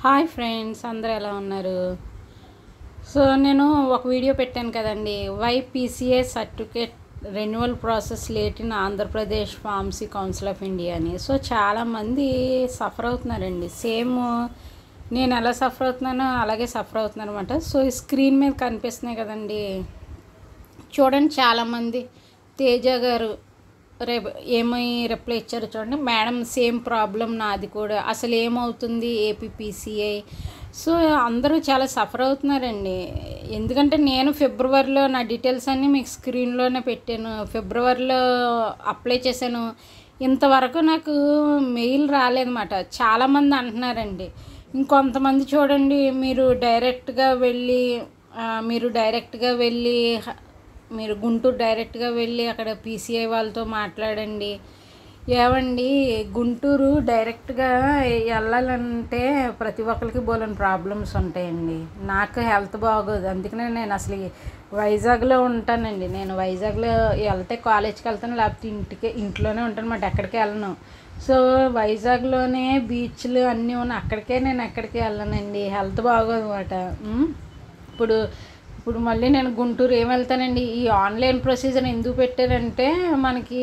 hi friends అందరూ ఎలా ఉన్నారు సో నేను ఒక వీడియో పెట్టాను కదండి why PCA certificate renewal process late in Andhra Pradesh pharmacy council of India అని సో చాలామంది సఫర్ అవుతున్నారండి సేమ్ నేను ఎలా సఫర్ అవుతున్నానో అలాగే సఫర్ అవుతున్నాను అనమాట సో ఈ స్క్రీన్ మీద కనిపిస్తున్నాయి కదండి చూడండి చాలామంది తేజ గారు రేపు ఏమై రిప్లై ఇచ్చారో చూడండి మేడం సేమ్ ప్రాబ్లం నాది కూడా అసలు ఏమవుతుంది ఏపీపీసీఐ సో అందరూ చాలా సఫర్ అవుతున్నారండి ఎందుకంటే నేను ఫిబ్రవరిలో నా డీటెయిల్స్ అన్నీ మీకు స్క్రీన్లోనే పెట్టాను ఫిబ్రవరిలో అప్లై చేశాను ఇంతవరకు నాకు మెయిల్ రాలేదన్నమాట చాలామంది అంటున్నారండి ఇంకొంతమంది చూడండి మీరు డైరెక్ట్గా వెళ్ళి ఆ, మీరు డైరెక్ట్గా వెళ్ళి హ- మీరు గుంటూరు డైరెక్ట్గా వెళ్ళి అక్కడ పీసీఐ వాళ్ళతో మాట్లాడండి ఏమండి గుంటూరు డైరెక్ట్గా వెళ్ళాలంటే ప్రతి ఒక్కరికి బోలని ప్రాబ్లమ్స్ ఉంటాయండి నాకు హెల్త్ బాగోదు అందుకనే నేను అసలు ఈ వైజాగ్లో ఉంటానండి నేను వైజాగ్లో వెళ్తే కాలేజ్కి వెళ్తాను లేకపోతే ఇంటికి ఇంట్లోనే ఉంటాను మాట ఎక్కడికి వెళ్ళను సో వైజాగ్లోనే బీచ్లు అన్నీ ఉన్నాయి అక్కడికే నేను ఎక్కడికి వెళ్ళనండి హెల్త్ బాగోదు అనమాట ఇప్పుడు ఇప్పుడు మళ్ళీ నేను గుంటూరు ఏం వెళ్తానండి ఈ ఆన్లైన్ ప్రొసీజర్ ఎందుకు పెట్టారంటే మనకి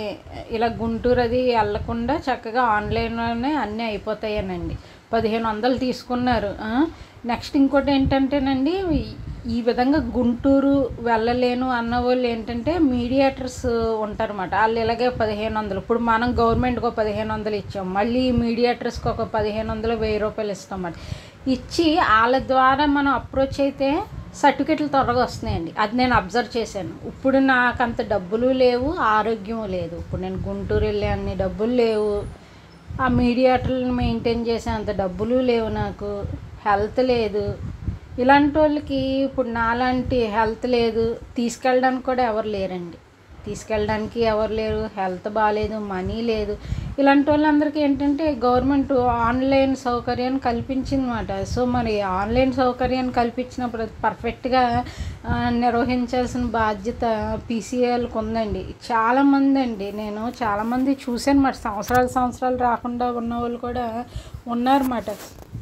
ఇలా గుంటూరు అది వెళ్ళకుండా చక్కగా ఆన్లైన్లోనే అన్నీ అయిపోతాయనండి పదిహేను వందలు తీసుకున్నారు నెక్స్ట్ ఇంకోటి ఏంటంటేనండి ఈ విధంగా గుంటూరు వెళ్ళలేను అన్న వాళ్ళు ఏంటంటే మీడియేటర్స్ ఉంటారన్నమాట వాళ్ళు ఇలాగే పదిహేను వందలు ఇప్పుడు మనం గవర్నమెంట్కి ఒక పదిహేను వందలు ఇచ్చాం మళ్ళీ మీడియేటర్స్కి ఒక పదిహేను వందలు వెయ్యి రూపాయలు ఇస్తామన్నమాట ఇచ్చి వాళ్ళ ద్వారా మనం అప్రోచ్ అయితే సర్టిఫికెట్లు త్వరగా వస్తున్నాయండి అది నేను అబ్జర్వ్ చేశాను ఇప్పుడు నాకు అంత డబ్బులు లేవు ఆరోగ్యం లేదు ఇప్పుడు నేను గుంటూరు వెళ్ళే అన్ని డబ్బులు లేవు ఆ మీడియేటర్లను మెయింటైన్ చేసే అంత డబ్బులు లేవు నాకు హెల్త్ లేదు ఇలాంటి వాళ్ళకి ఇప్పుడు నాలాంటి హెల్త్ లేదు తీసుకెళ్ళడానికి కూడా ఎవరు లేరండి తీసుకెళ్ళడానికి ఎవరు లేరు హెల్త్ బాగాలేదు మనీ లేదు ఇలాంటి వాళ్ళందరికీ ఏంటంటే గవర్నమెంట్ ఆన్లైన్ సౌకర్యాన్ని కల్పించిందన్నమాట సో మరి ఆన్లైన్ సౌకర్యాన్ని కల్పించినప్పుడు అది పర్ఫెక్ట్గా ఆ, నిర్వహించాల్సిన బాధ్యత పీసీఏలకు ఉందండి చాలామంది అండి నేను చాలామంది చూశాను మరి సంవత్సరాలు సంవత్సరాలు రాకుండా ఉన్న వాళ్ళు కూడా ఉన్నారన్నమాట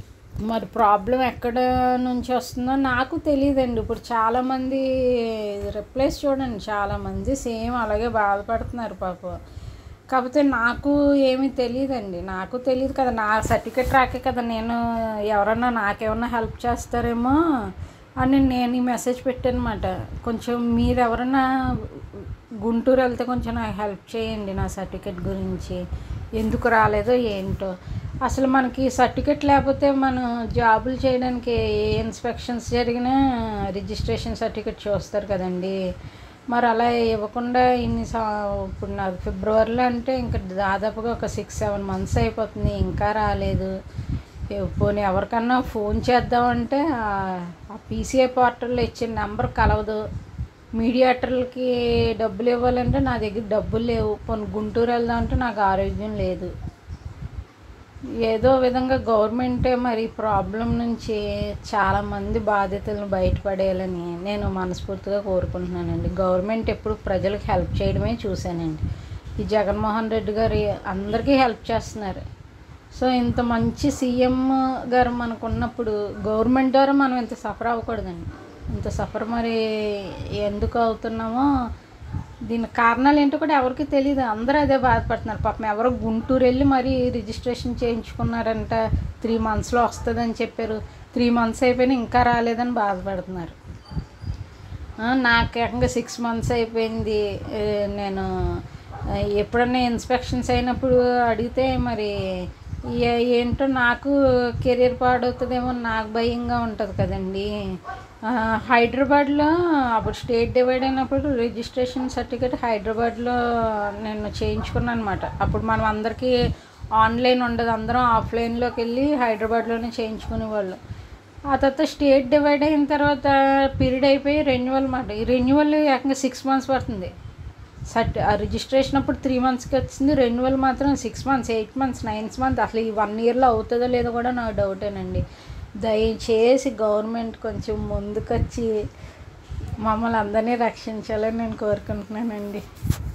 మరి ప్రాబ్లం ఎక్కడ నుంచి వస్తుందో నాకు తెలియదండి ఇప్పుడు చాలామంది రిప్లైస్ చూడండి చాలామంది సేమ్ అలాగే బాధపడుతున్నారు పాపం కాకపోతే నాకు ఏమీ తెలియదండి నాకు తెలియదు కదా నా సర్టిఫికెట్ రాకే కదా నేను ఎవరన్నా నాకేమన్నా హెల్ప్ చేస్తారేమో అని నేను ఈ మెసేజ్ పెట్టానమాట కొంచెం మీరు ఎవరన్నా గుంటూరు వెళ్తే కొంచెం నాకు హెల్ప్ చేయండి నా సర్టిఫికెట్ గురించి ఎందుకు రాలేదో ఏంటో అసలు మనకి సర్టిఫికెట్ లేకపోతే మనం జాబులు చేయడానికి ఏ ఇన్స్పెక్షన్స్ జరిగినా రిజిస్ట్రేషన్ సర్టిఫికెట్ చూస్తారు కదండి మరి అలా ఇవ్వకుండా ఇన్ని సం- ఇప్పుడు నాకు ఫిబ్రవరిలో అంటే ఇంకా దాదాపుగా ఒక సిక్స్ సెవెన్ మంత్స్ అయిపోతుంది ఇంకా రాలేదు ఎవ్- పోనీ ఎవరికన్నా ఫోన్ చేద్దామంటే ఆ- ఆ పీసీఐ పోర్టల్లో ఇచ్చిన నెంబర్ కలవదు మీడియేటర్లకి డబ్బులు ఇవ్వాలంటే నా దగ్గర డబ్బులు లేవు పోనీ గుంటూరు వెళ్దాం అంటే నాకు ఆరోగ్యం లేదు ఏదో విధంగా గవర్నమెంటే మరి ప్రాబ్లం నుంచి చాలామంది బాధితులను బయటపడేయాలని నేను మనస్ఫూర్తిగా కోరుకుంటున్నానండి గవర్నమెంట్ ఎప్పుడు ప్రజలకు హెల్ప్ చేయడమే చూశానండి ఈ జగన్మోహన్ రెడ్డి గారు అందరికీ హెల్ప్ చేస్తున్నారు సో ఇంత మంచి సీఎం గారు మనకు ఉన్నప్పుడు గవర్నమెంట్ ద్వారా మనం ఇంత సఫర్ అవ్వకూడదండి ఇంత సఫర్ మరి ఎందుకు అవుతున్నామో దీని కారణాలు ఏంటో కూడా ఎవరికి తెలియదు అందరూ అదే బాధపడుతున్నారు పాపం ఎవరో గుంటూరు వెళ్ళి మరీ రిజిస్ట్రేషన్ చేయించుకున్నారంట త్రీ మంత్స్లో వస్తుందని చెప్పారు త్రీ మంత్స్ అయిపోయినా ఇంకా రాలేదని బాధపడుతున్నారు ఆ, నాకు ఏకంగా సిక్స్ మంత్స్ అయిపోయింది ఏ, నేను ఆ, ఎప్పుడన్నా ఇన్స్పెక్షన్స్ అయినప్పుడు అడిగితే మరి ఏ- ఏంటో నాకు కెరీర్ పాడవుతుందేమో నాకు భయంగా ఉంటుంది కదండి ఆ, హైదరాబాద్లో అప్పుడు స్టేట్ డివైడ్ అయినప్పుడు రిజిస్ట్రేషన్ సర్టిఫికేట్ హైదరాబాద్లో నేను చేయించుకున్నాను అనమాట అప్పుడు మనం అందరికీ ఆన్లైన్ ఉండదు అందరం ఆఫ్లైన్లోకి వెళ్ళి హైదరాబాద్లోనే చేయించుకునేవాళ్ళు ఆ తర్వాత స్టేట్ డివైడ్ అయిన తర్వాత పీరియడ్ అయిపోయి రెన్యువల్ మాట ఈ రెన్యువల్ ఏకంగా సిక్స్ మంత్స్ పడుతుంది సర్ట్ ఆ రిజిస్ట్రేషన్ అప్పుడు త్రీ మంత్స్కి వచ్చింది రెన్యువల్ మాత్రం six months eight months nines month అసలు ఈ వన్ ఇయర్లో అవుతుందో లేదో కూడా నాకు డౌటేనండి దయచేసి గవర్నమెంట్ కొంచెం ముందుకొచ్చి మమ్మల్ని అందరినీ రక్షించాలని నేను కోరుకుంటున్నానండి